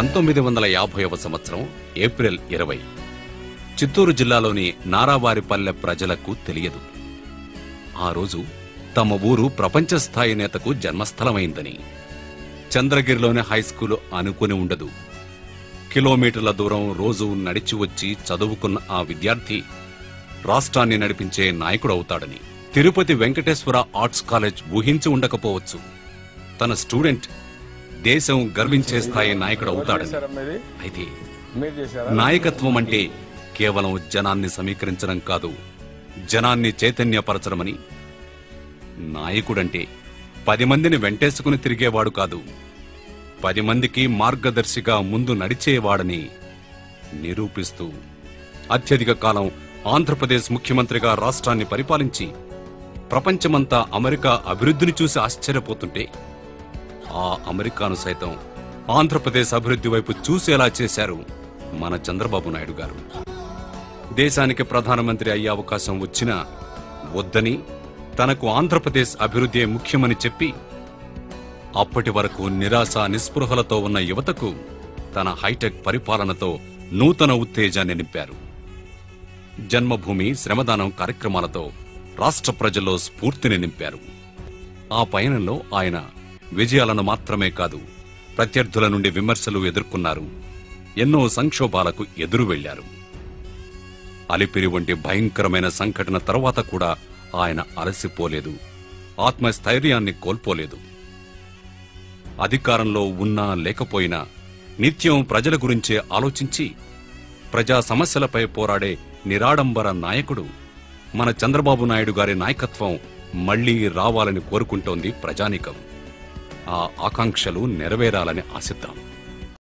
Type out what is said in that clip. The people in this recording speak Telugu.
పంతొమ్మిది వందల యాభైవ సంవత్సరం ఏప్రిల్ ఇరవై చిత్తూరు జిల్లాలోని నారావారిపల్లె ప్రజలకు తెలియదు ఆ రోజు తమ ఊరు ప్రపంచ స్థాయి నేతకు జన్మస్థలమైందని చంద్రగిరిలోని హైస్కూలు అనుకుని ఉండదు కిలోమీటర్ల దూరం రోజు నడిచి వచ్చి చదువుకున్న ఆ విద్యార్థి రాష్ట్రాన్ని నడిపించే నాయకుడవుతాడని తిరుపతి వెంకటేశ్వర ఆర్ట్స్ కాలేజ్ ఊహించి ఉండకపోవచ్చు తన స్టూడెంట్ దేశం గర్వించే స్థాయి నాయకుడవుతాడని చేశారా మీది అయితే మీరు చేశారా నాయకత్వం అంటే కేవలం జనాన్ని సమీకరించడం కాదు జనాన్ని చైతన్యపరచడమని నాయకుడంటే పది మందిని వెంటేసుకుని తిరిగేవాడు కాదు పది మందికి మార్గదర్శిగా ముందు నడిచేవాడని నిరూపిస్తూ అత్యధిక కాలం ఆంధ్రప్రదేశ్ ముఖ్యమంత్రిగా రాష్ట్రాన్ని పరిపాలించి ప్రపంచమంతా అమెరికా అభివృద్ధిని చూసి ఆశ్చర్యపోతుంటే ఆ అమెరికాను సైతం ఆంధ్రప్రదేశ్ అభివృద్ధి వైపు చూసేలా చేశారు మన చంద్రబాబు నాయుడు గారు దేశానికి ప్రధానమంత్రి అయ్యే అవకాశం వచ్చినా వద్దని తనకు ఆంధ్రప్రదేశ్ అభివృద్ధి ముఖ్యమని చెప్పి అప్పటి వరకు నిరాశ నిస్పృహలతో ఉన్న యువతకు తన హైటెక్ పరిపాలనతో నూతన ఉత్తేజాన్ని నింపారు జన్మభూమి శ్రమదానం కార్యక్రమాలతో రాష్ట్ర ప్రజల్లో స్ఫూర్తిని నింపారు ఆ పయనంలో ఆయన విజయాలను మాత్రమే కాదు ప్రత్యర్థుల నుండి విమర్శలు ఎదుర్కొన్నారు ఎన్నో సంక్షోభాలకు ఎదురు వెళ్లారు అలిపిరి వంటి భయంకరమైన సంఘటన తర్వాత కూడా ఆయన అలసిపోలేదు ఆత్మస్థైర్యాన్ని కోల్పోలేదు అధికారంలో ఉన్నా లేకపోయినా నిత్యం ప్రజల గురించే ఆలోచించి ప్రజా సమస్యలపై పోరాడే నిరాడంబర నాయకుడు మన చంద్రబాబు నాయుడు గారి నాయకత్వం మళ్లీ రావాలని కోరుకుంటోంది ప్రజానీకం ఆ ఆకాంక్షలు నెరవేరాలని ఆశిద్దాం